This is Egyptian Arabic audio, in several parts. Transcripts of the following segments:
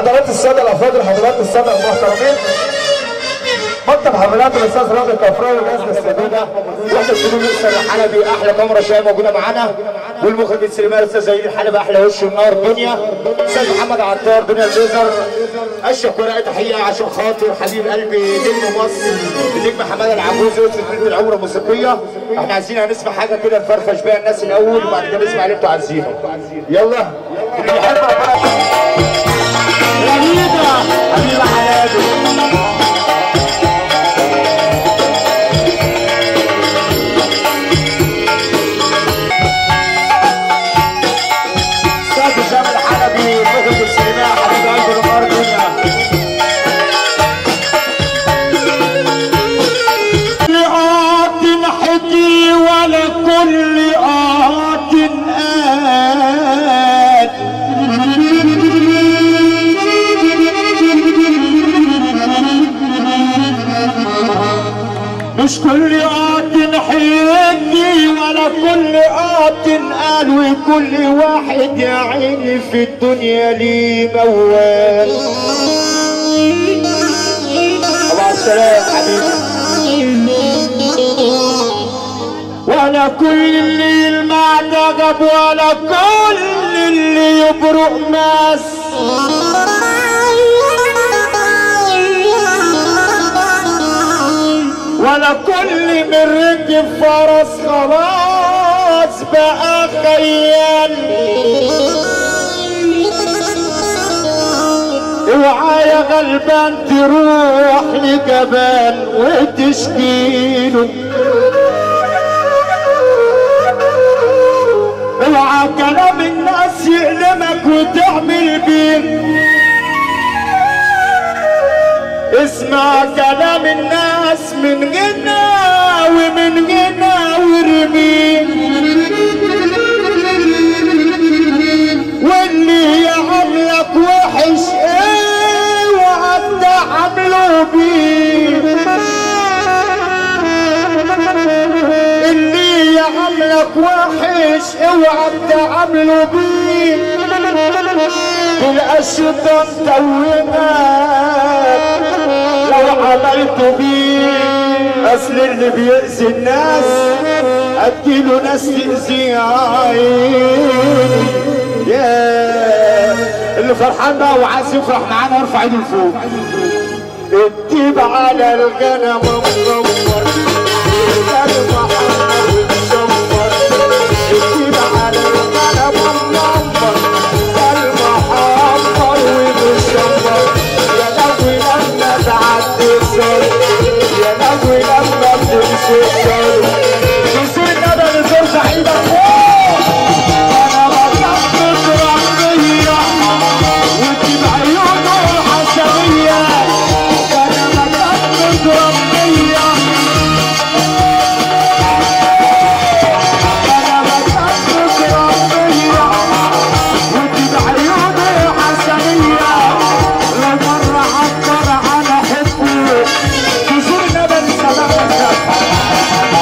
حضرات الساده الافاضل حضرات الساده المحترمين مكتب حملات الاستاذ راضي الكفراوي والناس السيدة واحنا الفنون الاستاذ الحلبي احلى كاميرا شاي موجوده معانا والمخرج السينمائي الاستاذ زهير الحلبي احلى وش النار دنيا استاذ محمد عطار دنيا الليزر اشرف ورقه تحيه عشان خاطر حبيب قلبي نجم مصر النجم حماده العجوز يوسف بنت العمره الموسيقيه احنا عايزين هنسمع حاجه كده نفرفش بيها الناس الاول وبعد كده نسمع اللي انتوا عايزينه يلا اللي يحب ربنا غريبه حبيبه حلابي استاذ هشام الحلبي المخرج السينمائي حبيب قلب النهار دنيا آت حكي ولا كل آت آت مش كل آت حكي ولا كل آت قال وكل واحد يا عيني في الدنيا ليه موال طبعا السلام حبيبي ولا كل اللي يلمع دغب ولا كل اللي يبرق ماس ولا كل من ركب فرس خلاص بقى خيال اوعى يا غلبان تروح لجبال وتشكيله اوعى كلام الناس يألمك وتعمل بيه اسمع كلام الناس من غنى ومن غنى وارميه واللي يعملك وحش اوعى تعمله بيه اللي يعملك وحش اوعى تعمله بيه تلقى الشيطان توهك لو عملت بيه اصل اللي بيأذي الناس اديله ناس تأذي عيني يا اللي فرحان بقى وعايز يفرح معانا ارفع ايده لفوق الديب على الغنم مدور الغنم محمر ومشمر الديب على الغنم منور المحمر ومشمر يا لهوي لما تعدي الزر يا لهوي لما بتمشي الزر تسير ندى لزور سعيدة فوق انا بطلت ربية وتجيب عيونه الحسنية انا بطلت ربية انا بطلت ربية وتجيب عيونه الحسنية لو مرة عبر على حبه تزور ندى لسماح الزفة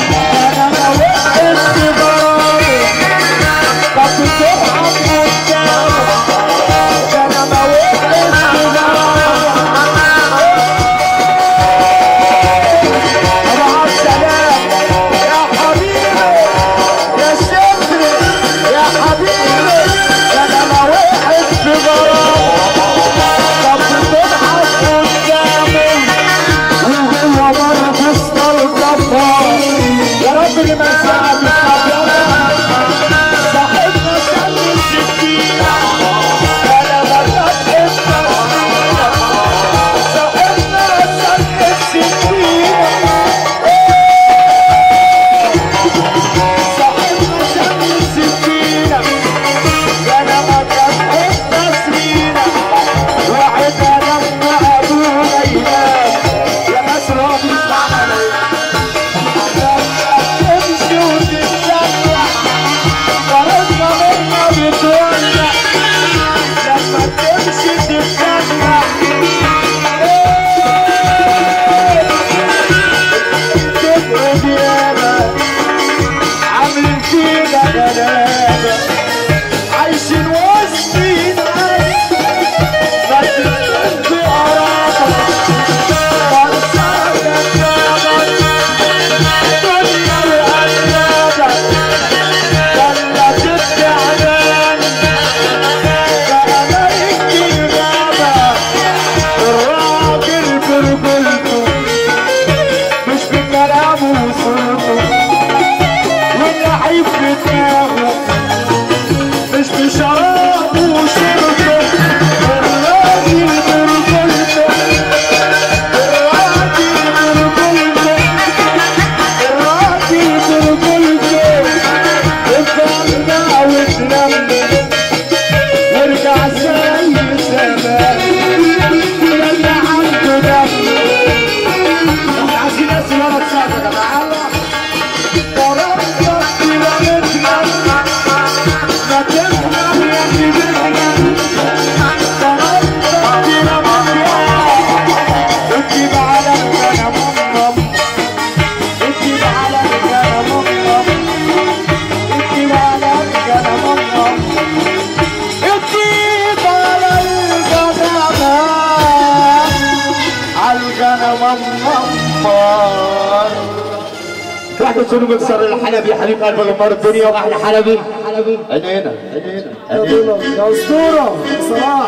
محمد سلوم مكسر الحلبي حبيب قلب غمار الدنيا واحلى حلبي عينينا عينينا عينينا يا اسطوره صلاح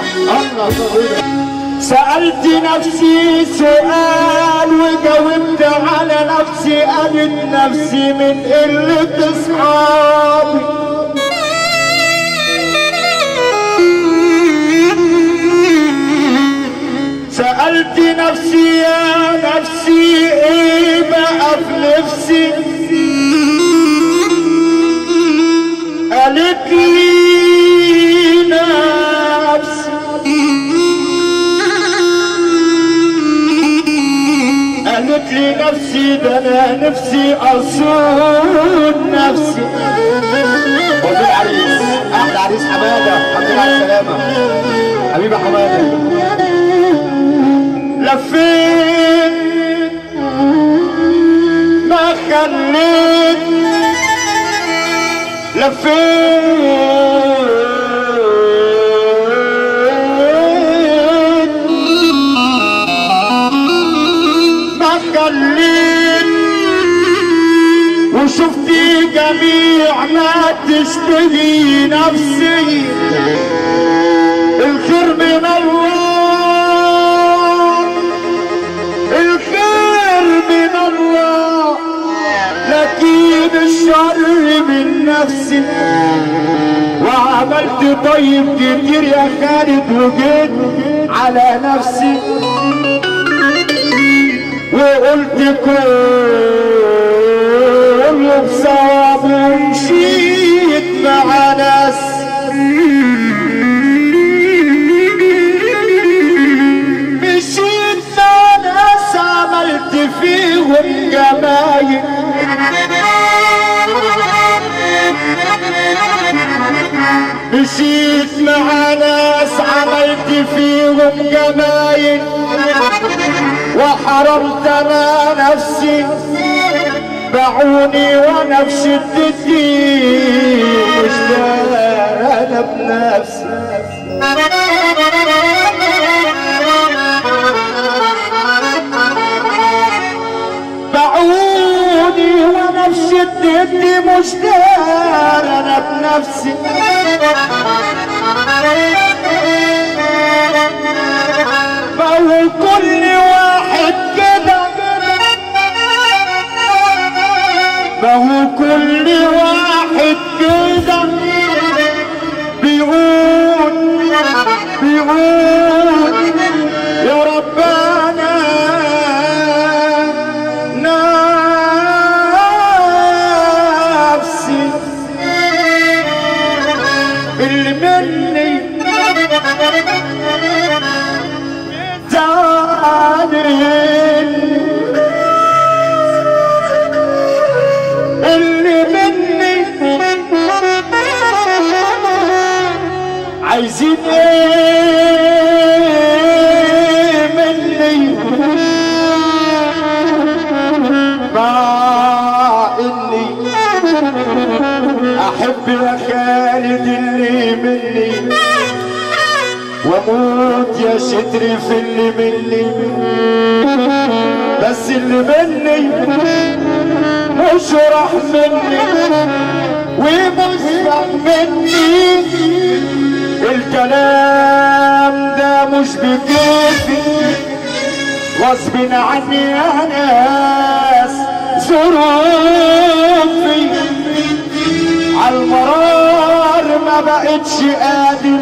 سألت نفسي سؤال وجاوبت على نفسي قالت نفسي من قلة أصحابي سألت نفسي يا نفسي ايه بقى في نفسي قالت لي نفسي قالت لي نفسي ده انا نفسي اصون نفسي وزير العريس احلى عريس حماده الحمد لله على السلامه حبيبي حماده لفيت ما خليت لفيت ما خليت وشفت جميع ما تشتهي نفسي الخير من الله الخير من الله لكن الشر من نفسي وعملت طيب كتير يا خالد وجيت على نفسي وقلت كله بصواب ومشيت مع ناس مشيت مع ناس عملت فيهم جمايل مشيت مع ناس عملت فيهم جمايل وحرمت انا نفسي باعوني وانا في شدتي مش دار انا بنفسي باعوني وانا في شدتي مش دار انا بنفسي ما هو كل واحد كده ما هو كل واحد كده بيقول بيقول يا ربنا نفسي اللي مني زعلان اللي مني عايزين ايه مني مع اني احب يا خالد اللي مني واموت يا شتري في اللي مني بس اللي مني مش راح مني ومسبق مني الكلام ده مش بكيفي غصب عني يا ناس ظروفي عالمرار ما بقتش قادر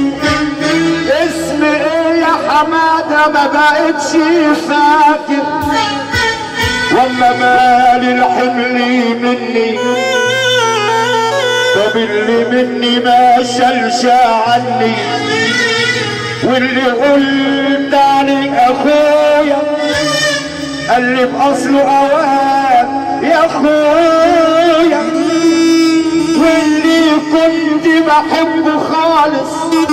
اسم ايه يا حمادة ما بقتش فاكر ولا مال الحمل مني طب اللي مني ما شالش عني واللي قلت عليه اخويا قال لي باصله اوان يا اخويا واللي كنت بحبه خالص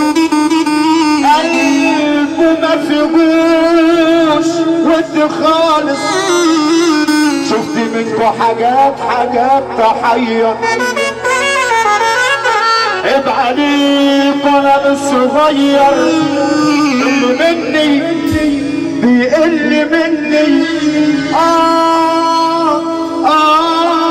قلبه ما فيهوش ود خالص شفت منكو حاجات حاجات تحير عيب عليك انا مش صغير اللي مني بيقل مني آه آه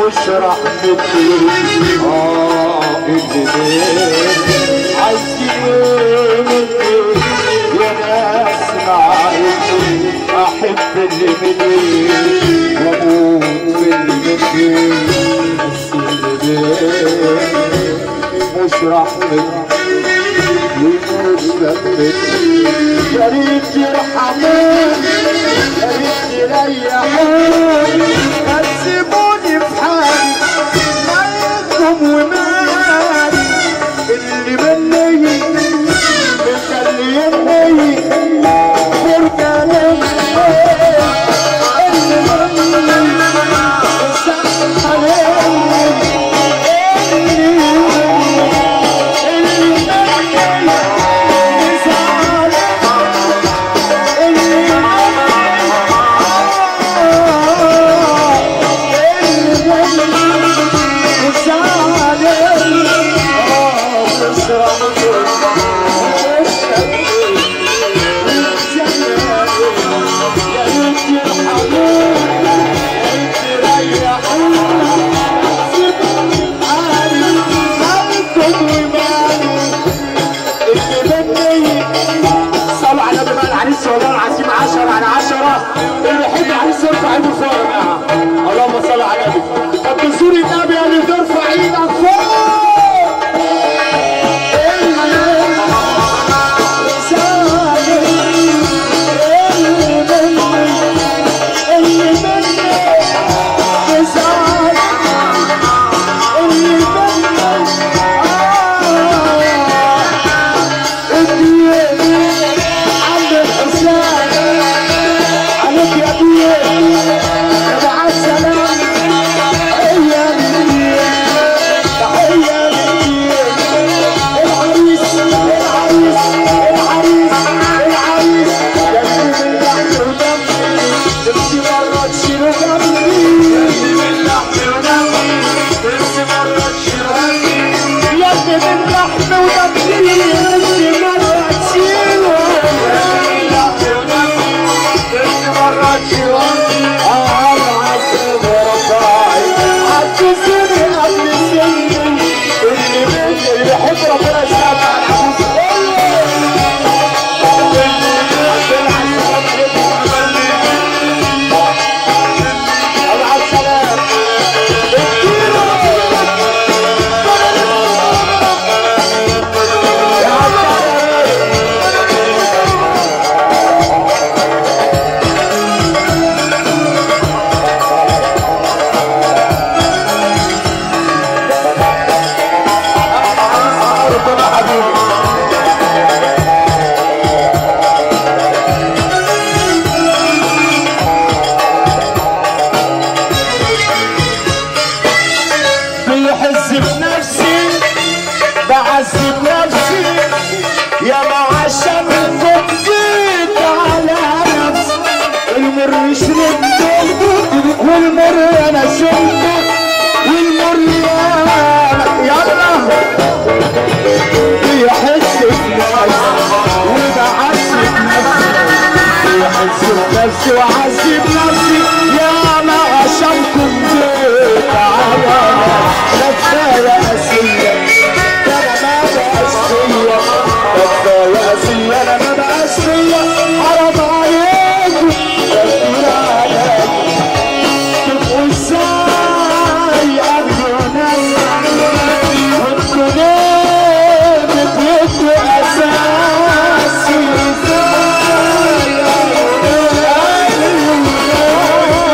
مش رحمتي اه اللي عايزين يا ناس معرفتي احب اللي مني واموت في اللي مني بس اللي مش رحمتي مش رحمتي يا ريت يرحموني يا ريت يريحوني بس سيبوني في حالي مالكم ومالي اللي مني مخليني فرجة اللي مني صح عليني اللي اللي مني زعل اللي صلوا على النبي بقى العريس والله العظيم 10 على 10 اللي يحب العريس يرفع ايده فوق يا جماعه اللهم صل على النبي طب تزور النبي اللي ترفع ايدك فوق عليك يا ابويا يا مع السلامه هيا مني هيا مني العريس العريس العريس العريس يا من لحم ودمي تمشي مرة تشيله جنبي من لحم ودمي تمشي مرة تشيله جنبي يا ابني من لحم ودمي تمشي مرة تشيله من لحم ودمي تمشي مرة تشيله آه العسل ورفاعي عالجسر قبل سني اللي مني اللي يحب ربنا يسامح على العروس مع السلامة يا عسل ربنا حبيبي بيحز بنفسي بعذب نفسي يا ما عشان فضيت على نفسي المر شربته والمر انا شربته والمر يا يلا بيحس بنفسي وبعذب نفسي بيحس بنفسي وعذب نفسي يا ما عشانكم جيت على لا كفايه اسيه ده انا ما بقاش فيا ده كفايه اسيه انا ما بقاش فيا حرام عليكم كتير عليا تبقوا ازاي قبل ناس وانتوا ليه بتدوا اساسي ازاي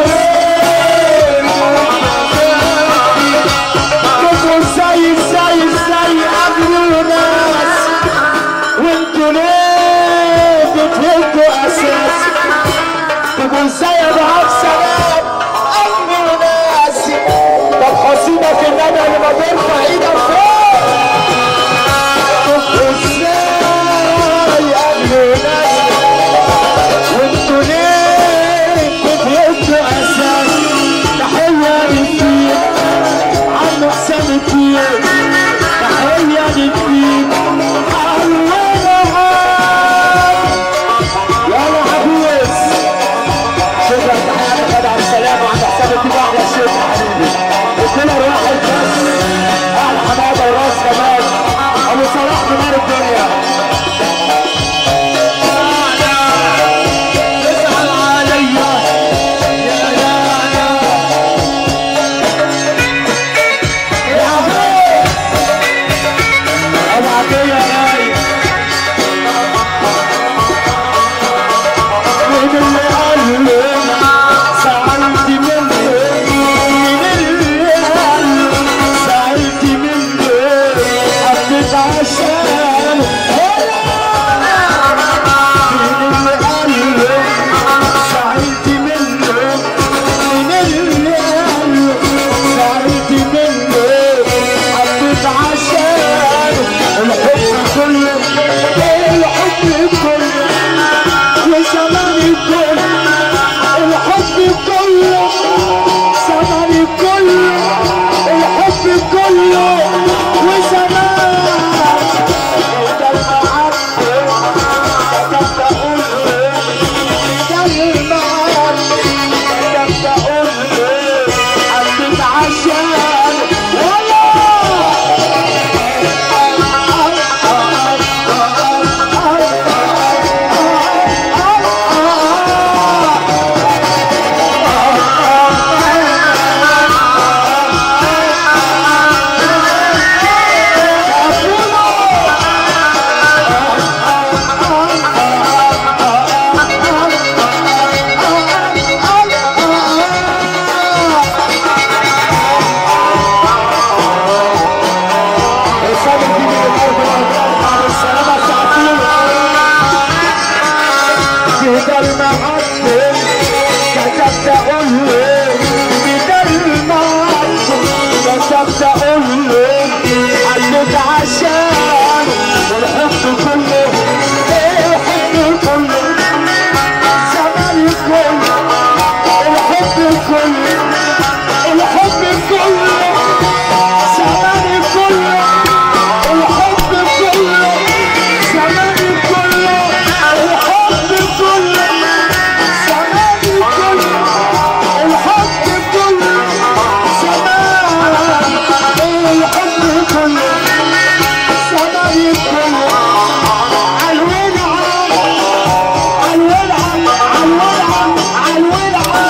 بدل ما عدل كتبت اقول له بدل ما عدل كتبت اقول له عدت عشان والحب كله الحب كله زمان كله الحب كله الحب كله زمان كله الحب كله زمان كله الحب كله زمان كله الحب كله زمان الحب كله زمان كله عالولعة عالولعة عالولعة عالولعة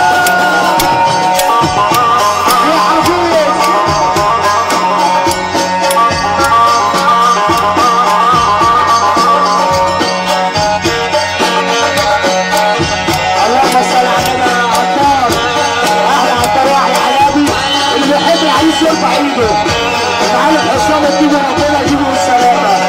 يا عبيد اللهم صل على نبينا عطار احلى عطار واحلى حيابي اللي بيحب العريس يرفع ايده تعالى الحصان تيجي ربنا يجيبه بالسلامه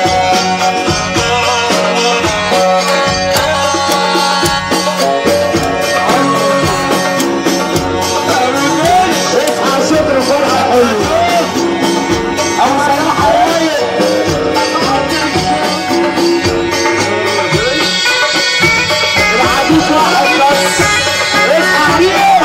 اصحى صدر فرحه حلو ابو صلاح رايق العديد واحد بس اصحى عريس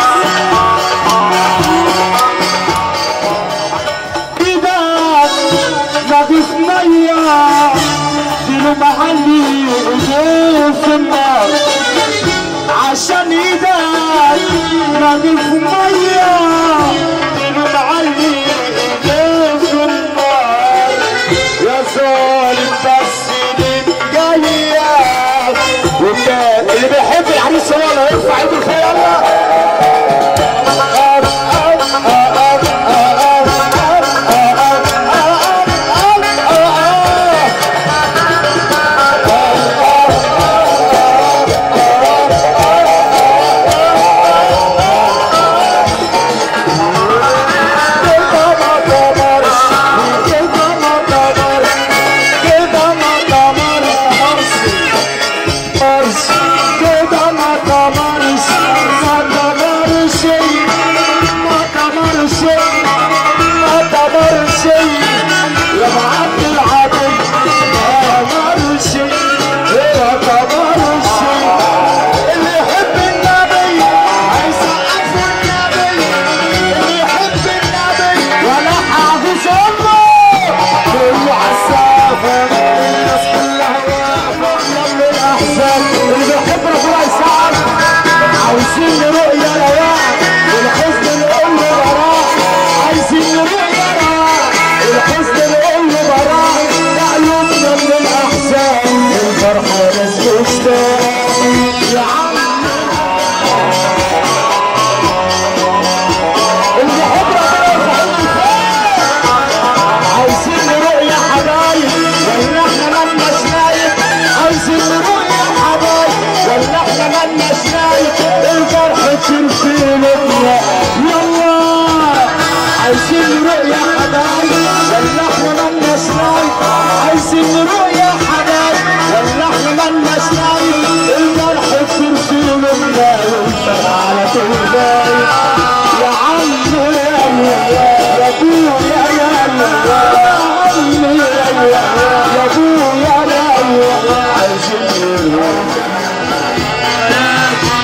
ايدك نضيف ميه ديله محلي ايديه في النار عشان ايدك نضيف ميه ديله محلي ايديه في النار يا ظالم بس جايه وكان اللي بيحب العريس هو اللي هيرفع ايده فيا يلا كده ما تمرش ما تمرش ما تمرش ما تمرش يا معبد العبد ما تمرش يا تمرش اللي يحب النبي هيسقف النبي اللي يحب النبي ولا حافظ امه كله عالسافر الناس كلها واقفه جنب الاحزان اللي بيحب ربنا يساعد عاوزين رؤية رواق والحزن نقول له براء عايزين رؤية رواق والحزن نقول له براء قلوبنا من الاحزان الفرحة ناس مشتاق يا عم اللي بيحب ربنا يفعل عايزين رؤية حبايب ولا احنا مالناش نايم عايزين رؤية حبايب ولا احنا مالناش نايم الفرحة تنفي لنا يلا عايزين رؤية حبايب ولا احنا مالناش نايم عايزين رؤية حبايب ولا احنا مالناش نايم الفرحة تنفي لنا والفرحة على طول باين يا عم يا يا ابويا يا يا عمي يا يا يا ابويا يا يا عايزين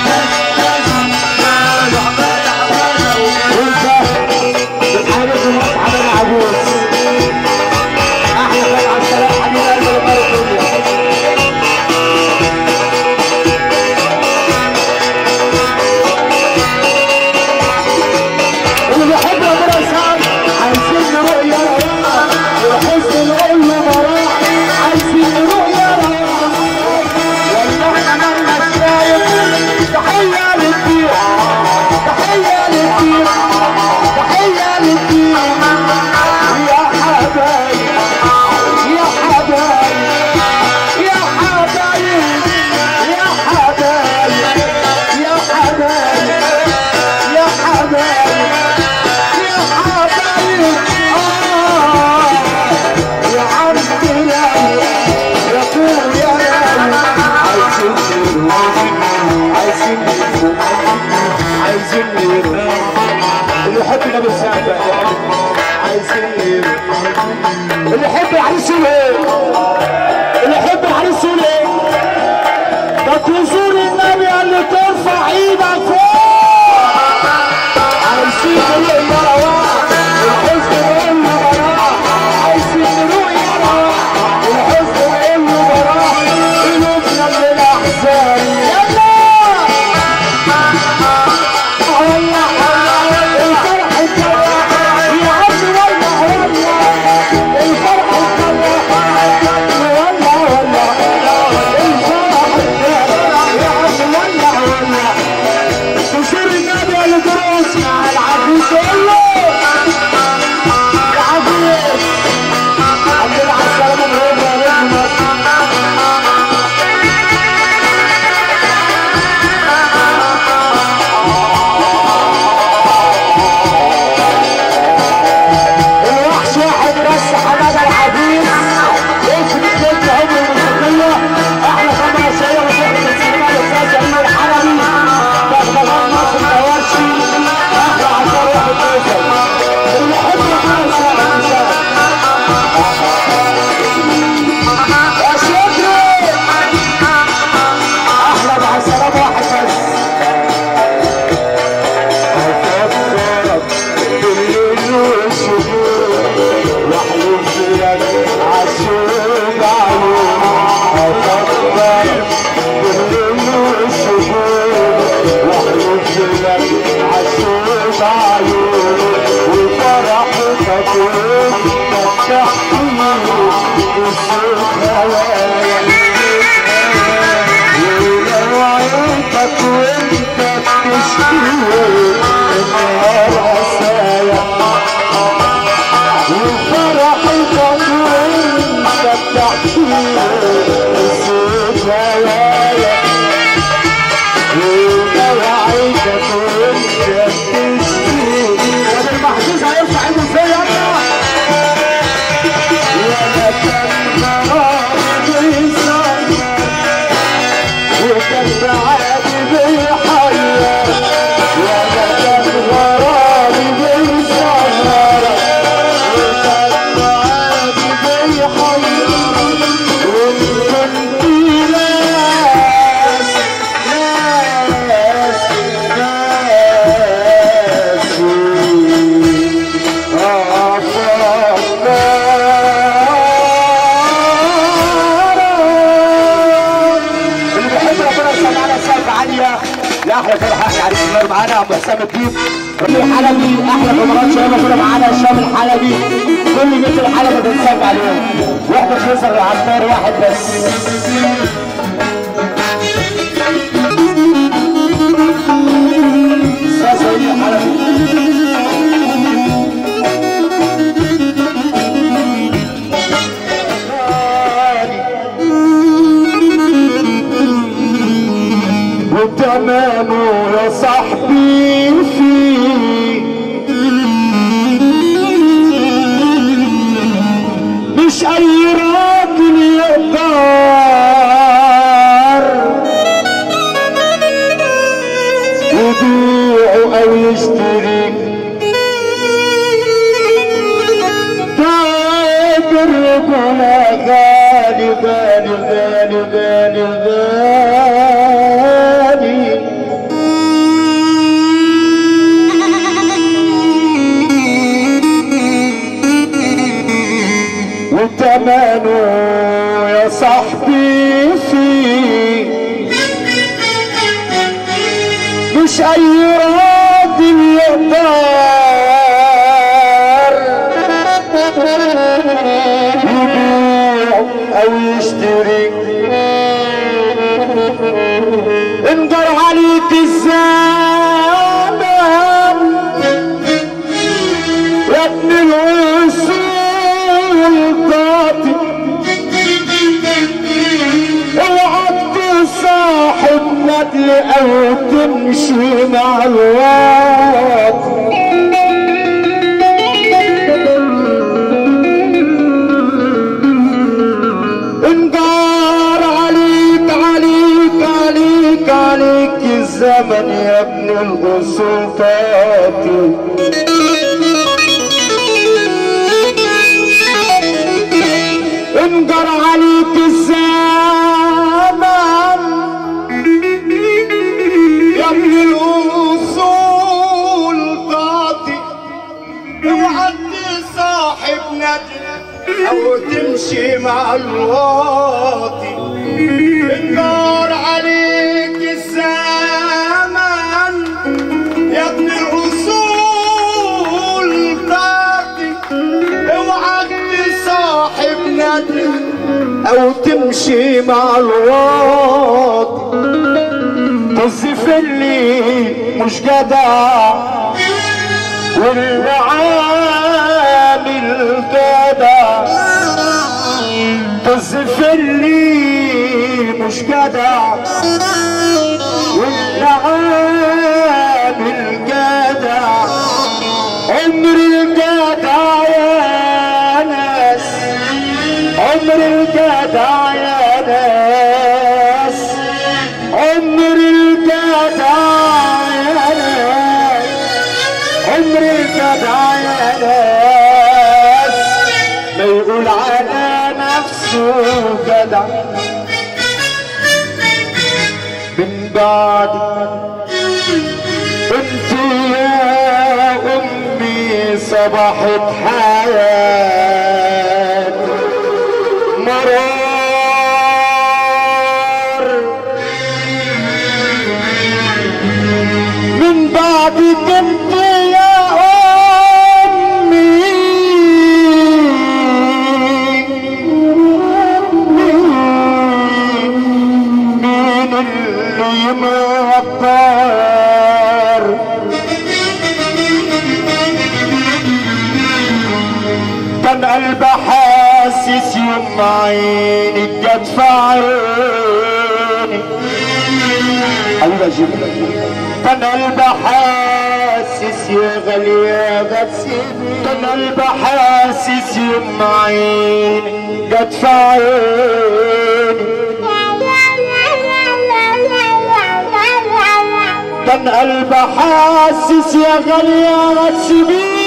اللي يحب العريس يقول ايه اللي يحب العريس يقول ايه ده تزور النبي اللي ترفع ايدك فوق عايزين نقول يا رواح الحزن نقول له براح عايزين نقول يا رواح الحزن نقول له براح قلوبنا من الاحزان يلا والله والله الفرح الفرح يا عم والله والله الفرح الفرح والله والله الفرح الفرح يا عم والله والله تشير النبي اللي ترقص مع العفيف قول له يا عفيف الحمد لله على السلامة من هنا يا نجم مصر الوحش واحد بس حماد العزيز اسم الست عمر الموسيقية احلى خمرة سيئة وصحبة السينما الاستاذ علي الحلبي بغبغان مصر الدوارشي احلى عصار واحد فيصل اللي يحب يحب يا شكري احلى مع السلامة واحد بس أفكرك بالليل والشهور واحلف لك عالشوق عيون أفكرك بالليل والشهور واحلف لك عالشوق عيون وفرحتك وانت بتحكي الصوت هوايا ولو عينتك وانت بتشكي النهار عسايا وفرحتك وانت بتحكي الصوت هوايا ولو عينتك وانت بتشكي واد المحجوز هيرفع ايده ازاي يلا يا مكان غرام بيسمع وكان عادي بيحير يا كان غرامي بيسهر وكان عادي بيحير وإن كنت ناس ناس ناسي اللي بيحب ربنا يصلي على سقف عاليه لاحلى فرحه احلى عريس النار معانا ابو حسام الديب الحلبي احلى كاميرات شباب كنا معانا هشام الحلبي كل بيت الحلبي بنسقف عليهم واحنا خسر العطار واحد بس استاذ سيد الحلبي وتمامه يا صاحبي فيه مش اي راجل يقدر يبيعه او يشتري تعب الرجولة غالي غالي غالي غالي غالي وتمانه يا صاحبي فيه مش اي راجل يقدر يبيع او يشتري انجر عليك الزمان يا ابن الوصول قاطع اوعى تصاحب ندل او تمشي مع الواقع انجار عليك عليك عليك عليك الزمن يا ابن الاصول قاطع انجر عليك الزمان يا ابن الاصول تعطي اوعى صاحب ندل او تمشي مع الواطي النار عليك الزمان يا ابن الاصول تعطي اوعى تصاحب ندل او تمشي مع الواطي تصف اللي مش جدع واللي عامل جدع تصف اللي مش جدع واللي عامل جدع عمر الجدع يا ناس عمر الجدع يا ناس عمر الجدع يا ناس عمر الجدع يا ناس ما يقول على نفسه جدع من بعد انت يا امي صبحت حياه مرار من بعدك انت يا امي مين اللي معطر كان قلبي حاسس يوم عيني جت في عيني حبيبي اجيب كان قلبي حاسس يا غالي يا غسيل كان قلبي حاسس يوم عيني جت في عيني كان قلبي حاسس يا غالي يا غسيبيني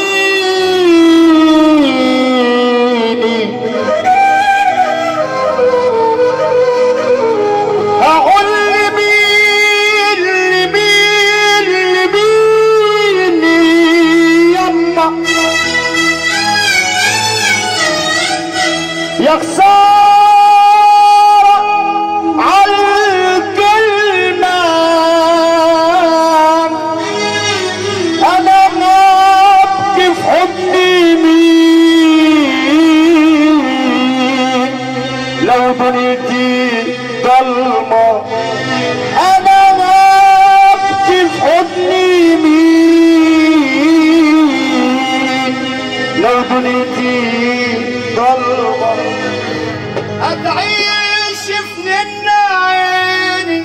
هقول لمين لمين لمين يما يا خسارة عالكلمة أنا ما أبكي في حضني مين لو دنيتي ضلمة أنا ما أبكي في حضني مين لو دنيتي ضلمة هتعيش في ننا عيني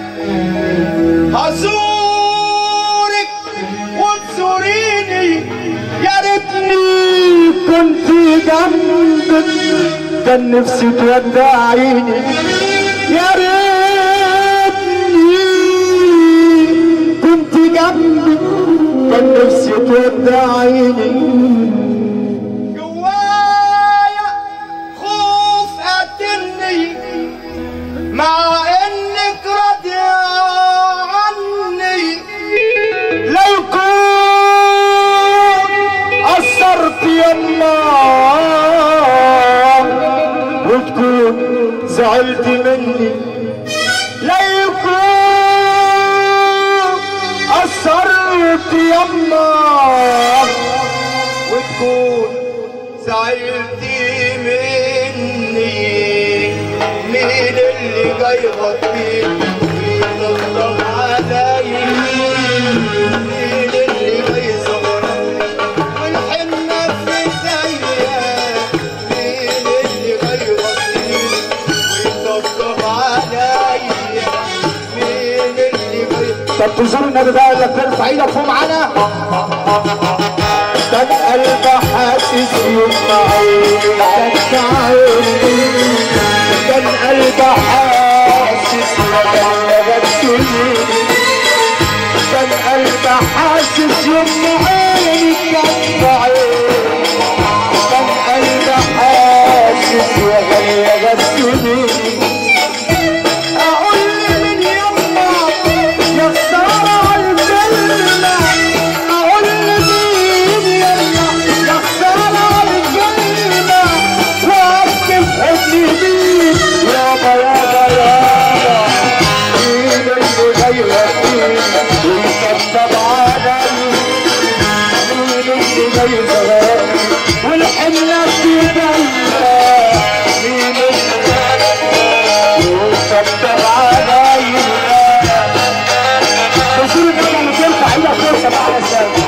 هزورك وتزوريني يا ريتني كنت جنبك كان نفسي تودعيني يا ريتني كنت جنبك كان نفسي تودعيني جوايا خوف قتلني مع انك راضية عني لو كنت قصرت يما وتكون زعلت مني لا يكون قصرت يما وتكون زعلتي مني مين اللي جاي يغطيني ويطبطب عليا مين اللي جاي يصغرني والحنة في ايديا مين اللي جاي يغطيني ويطبطب عليا مين اللي جاي طب تزور النبي بقى اللي ترفع ايدك فوق معانا كان قلبي حاسس يوم عيني كان عيني كان قلبي حاسس لما غسلني كان قلبي حاسس يوم عيني كان عيني كان قلبي حاسس يا غالي يتغير والحنة في قلبها مين وصبر علينا بصير كان تنفع الا فرصه مع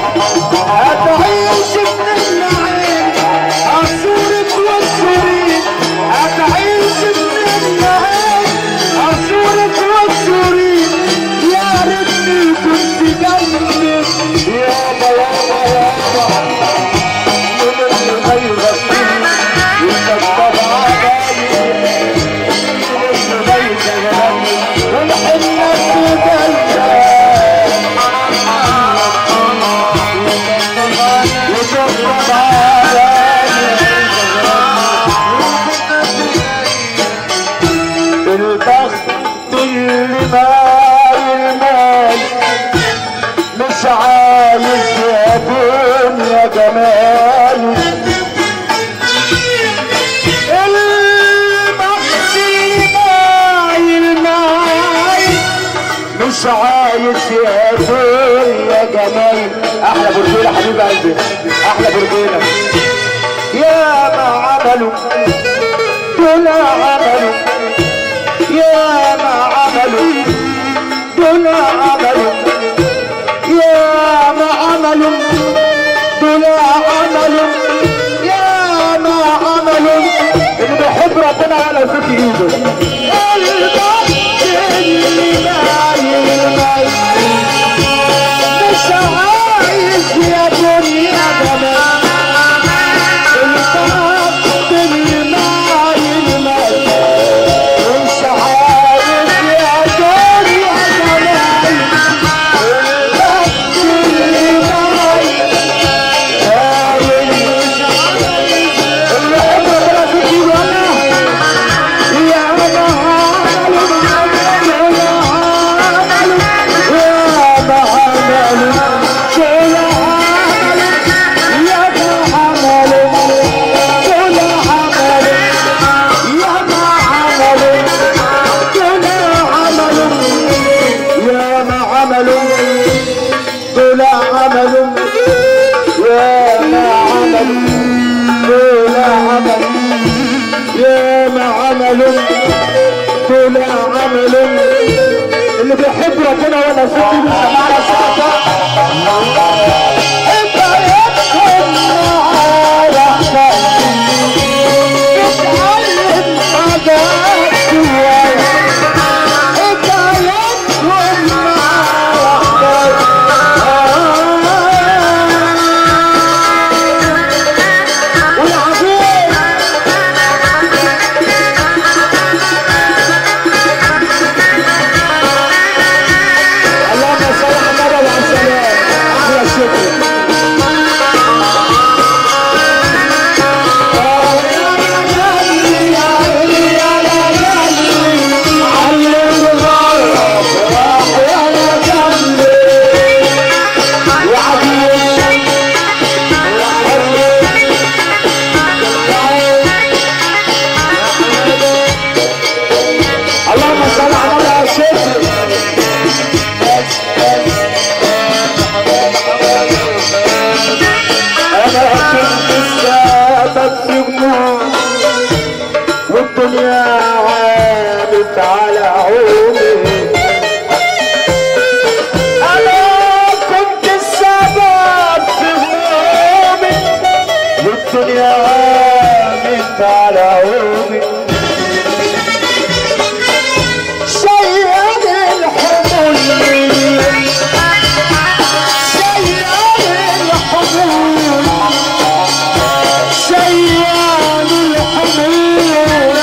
هتعيش من النعيم عصورك والسورين هتعيش من النعيم عصورك والسورين يا ريتني كنت جنبك يابا يابا يابا من الغيرة يكتب عليا من الغيرة والحنة في قلبها البخت اللي مايل مايل مش عايز يا دنيا جمال البخت اللي مايل مايل مش عايز يا دنيا جمال احلى برجيله حبيب قلبي احلى برجيله يا ما عملوا دول عملوا يا ما عملوا دول عملوا يا ما عملوا دول عملوا يا ما عملوا اللي بيحب ربنا على فيك ايده البخت اللي مايل مايل مش عايز يا دنيا جمال البخت اللي مايل مايل مش عايز يا دنيا جمال البخت اللي مايل مايل اللي يحب ربنا فيك ايده يا دول عملوا يا ما عملوا دول عملوا يا ما عملوا دول عملوا اللي بيحب ربنا وانا سيدي لسه معنا ساعة انت يدخل معايا تتعلم حاجات جوايا انت يدخل معايا والعظيم اللهم صل على النبي وعلى السلام احلى شكر اللهم صل على النبي وعلى السلام انا كنت السبب في جنون والدنيا عامت على عوني انا كنت السبب في همومي والدنيا عامت على عوني شيئا الحمول شيئا الحمول شيئا الحمول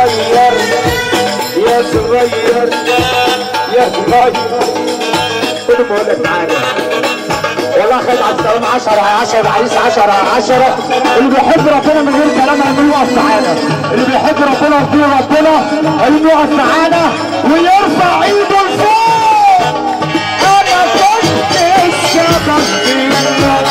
صغير يا صغير منهم ولا تعالى والله خد على السلام 10 10 عريس 10 10 اللي بيحب ربنا من غير كلام هيقول يقف معانا اللي بيحب ربنا ويطيع ربنا هيقول يقف معانا ويرفع ايده لفوق انا كنت السبب في النار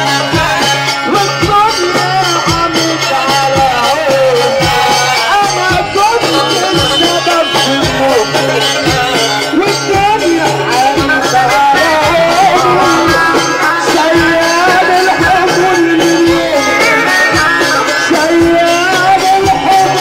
والكل عميد على عين انا كنت السبب في الموت والدنيا عميد على عين شيال الحب اليوم شيال الحب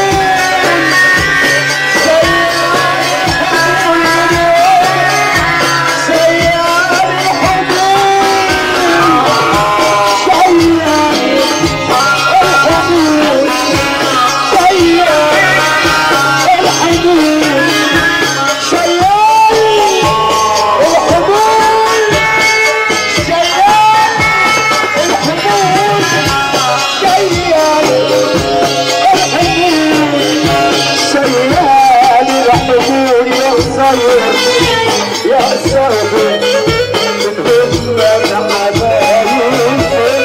شيال الحبور يا صغير يا صغير من هم الحبايب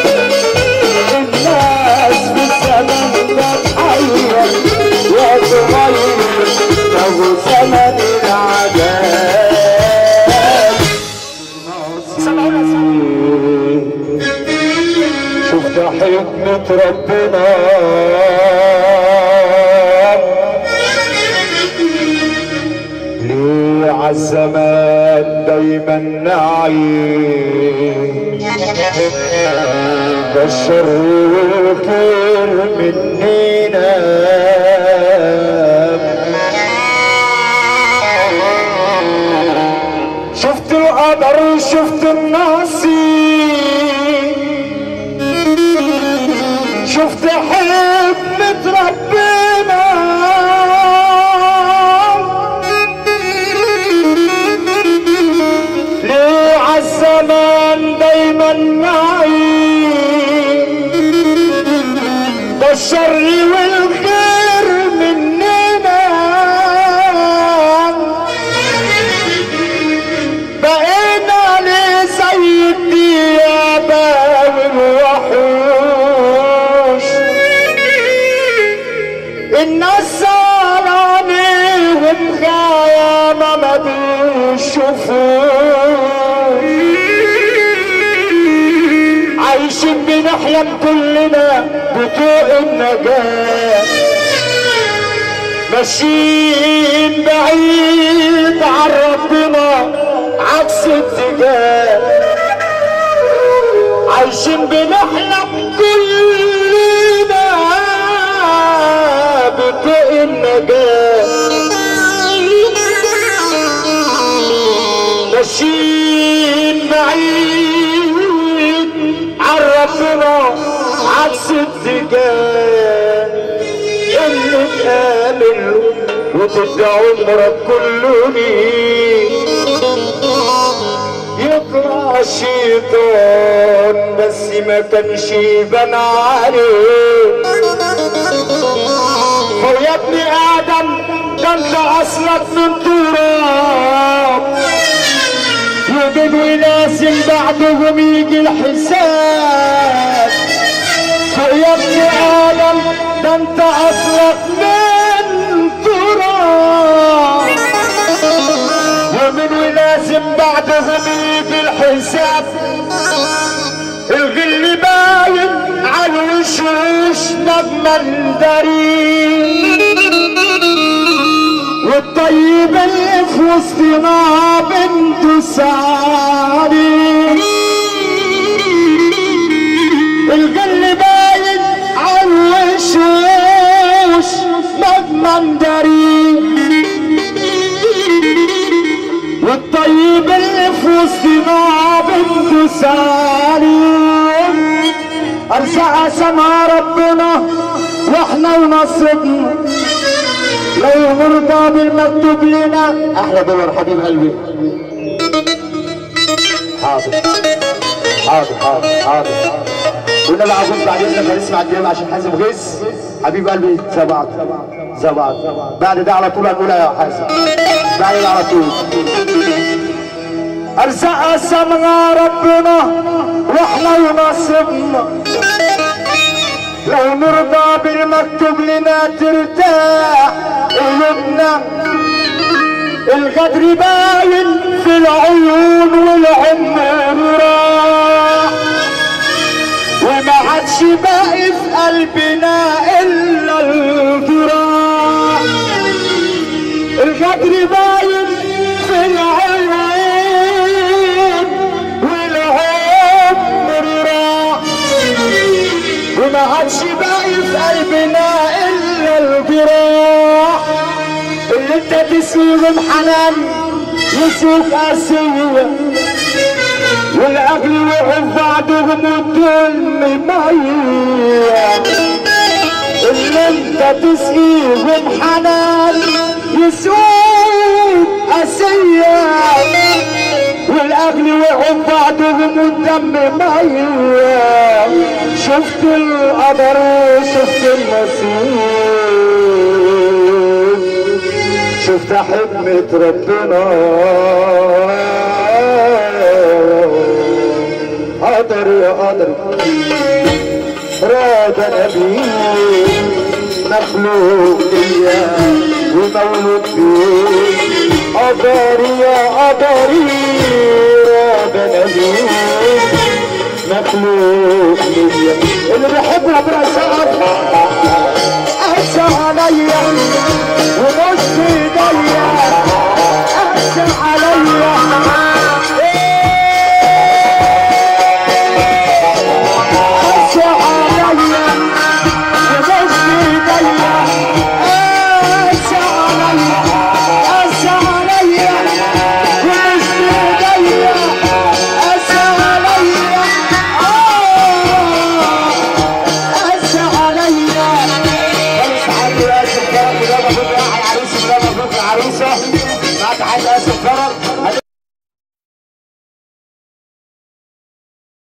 الناس في الزمن بتحير يا صغير له زمن العذاب شفت حكمة ربنا ليه عالزمان دايما نعيش ده الشر والخير مننا شفت القدر شفت النصيب شفت حكمة ربنا ليه عالزمان دايما معي ده الشر والخير مننا بقينا ليه زي الديابة والوحوش الناس سهرانيهم غاية ما بيشوفوش عايشين بنحلم كلنا بطوق النجاة ماشيين بعيد عن ربنا عكس اتجاه عايشين بنحلم كلنا بطوق النجاة ماشيين بعيد عن ربنا عكس اتجاه اللي تآمن وتدي عمرك كله ليه يطلع شيطان بس ما كانش يبان عليه هو يا ابن ادم ده انت اصلك من تراب يوجد ولازم بعدهم يجي الحساب هو يا ابن ادم ده انت اصلك من تراب ومن ولازم بعدهم يجي الحساب الغل باين على الوشوش نجمة دريم والطيب اللي في وسطنا بنت سعدي الغل باين على الوشوش نجمة دريم والطيب اللي في وسطنا بنت سالم ارزقها سما ربنا واحنا ونصرتنا لو نرضى بالمكتوب لنا احلى دولار حبيب قلبي حاضر حاضر حاضر حاضر والنبي عاوز بعدين لما نسمع الكلام عشان حازم غيث حبيب قلبي زي بعض زي بعض بعد ده على طول هنقولها يا حازم بعد ده على طول ارزاق قسمها ربنا واحنا ونصيبنا لو نرضى بالمكتوب لنا ترتاح قلوبنا الغدر باين في العيون والعمر راح وما عادش باقي في قلبنا الا الجراح الغدر باين في العيون والعمر راح وما عادش باقي في قلبنا الا الجراح اللي انت تسيبهم حنان يسوق قاسية والاهل وقف بعضهم والدم مية اللي انت تسقيهم حنان يسوق قاسية والاهل وقف بعضهم والدم مية شفت القدر وشفت النصيب شفت حكمة ربنا قدر يا قدر راد نبي مخلوق ليا ومولود فيه قدر يا قدر راد نبي مخلوق ليا اللي بيحب ربنا يسقف أحسن عليا ومش في ايديا أحسن عليا أحسن عليا ومش في ايديا أحسن عليا أحسن عليا ومش في ايديا أحسن عليا آه أحسن عليا مش حد ياسف فرج ولا مبروك يا عروسه ولا مبروك يا عروسه معك حد ياسف فرج